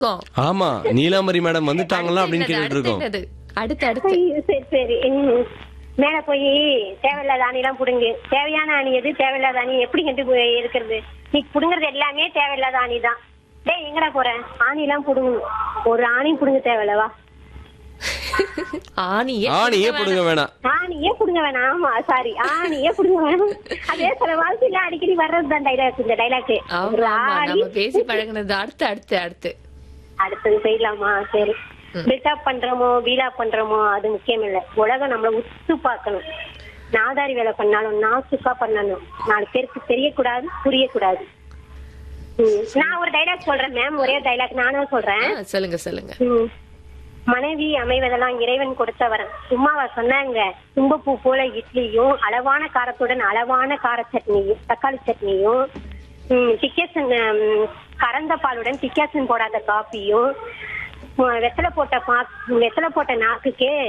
இருக்கோம். ஆமா நீலாம்பரி மேடம் வந்துட்டாங்களா அப்படின்னு அடுத்து கேட்டுட்டு இருக்கோம் என்னது? அடுத்து அடுத்து ஐயோ, சரி சரி ம். மேல போய் தேவையில்லாத அணிலாம் புடுங்கு தேவையான அணி எது தேவையில்லாத அணி எப்படி கண்டு போய் இருக்கிறது நீ புடுங்குறது எல்லாமே தேவையில்லாத அணி தான் டேய் எங்கடா போற ஆணி எல்லாம் புடுங்கு ஒரு ஆணி புடுங்க தேவையில்லவா ஆணியே ஆணியே புடுங்க புடுங்க வேணாம் ஆணியே புடுங்க வேணாம் ஆமா சாரி ஆணியே புடுங்க வேணாம் அதே சில வாழ்க்கையில அடிக்கடி வர்றதுதான் டைலாக் இந்த டைலாக் ஆமா ஒரு ஆமா ஆணி நம்ம பேசி பழகுனது அடுத்து அடுத்து அடுத்து அடுத்தது செய்யலாமா சரி பில்டப் பண்றோமோ வீலா பண்றோமோ அது முக்கியம் இல்ல உலகம் நம்மள உத்து பார்க்கணும் நாதாரி வேலை பண்ணாலும் நாசுக்கா பண்ணணும் நாலு பேருக்கு தெரியக்கூடாது புரியக்கூடாது ம். நான் ஒரு டைலாக் சொல்றேன் மேம் ஒரே டைலாக் நானும் சொல்றேன் ஆ, சொல்லுங்க சொல்லுங்க ம். மனைவி அமைவதெல்லாம் இறைவன் கொடுத்த வரம் சும்மாவா சொன்னாங்க தும்பப்பூ போல இட்லியும் அளவான காரத்துடன் அளவான கார சட்னியும் தக்காளி சட்னியும் ம், டிக்கேசன் ம், கறந்த பாலுடன் டிக்காசன் போடாத காப்பியும் உம், வெத்தலை போட்ட பா வெத்தலை போட்ட நாக்குக்கே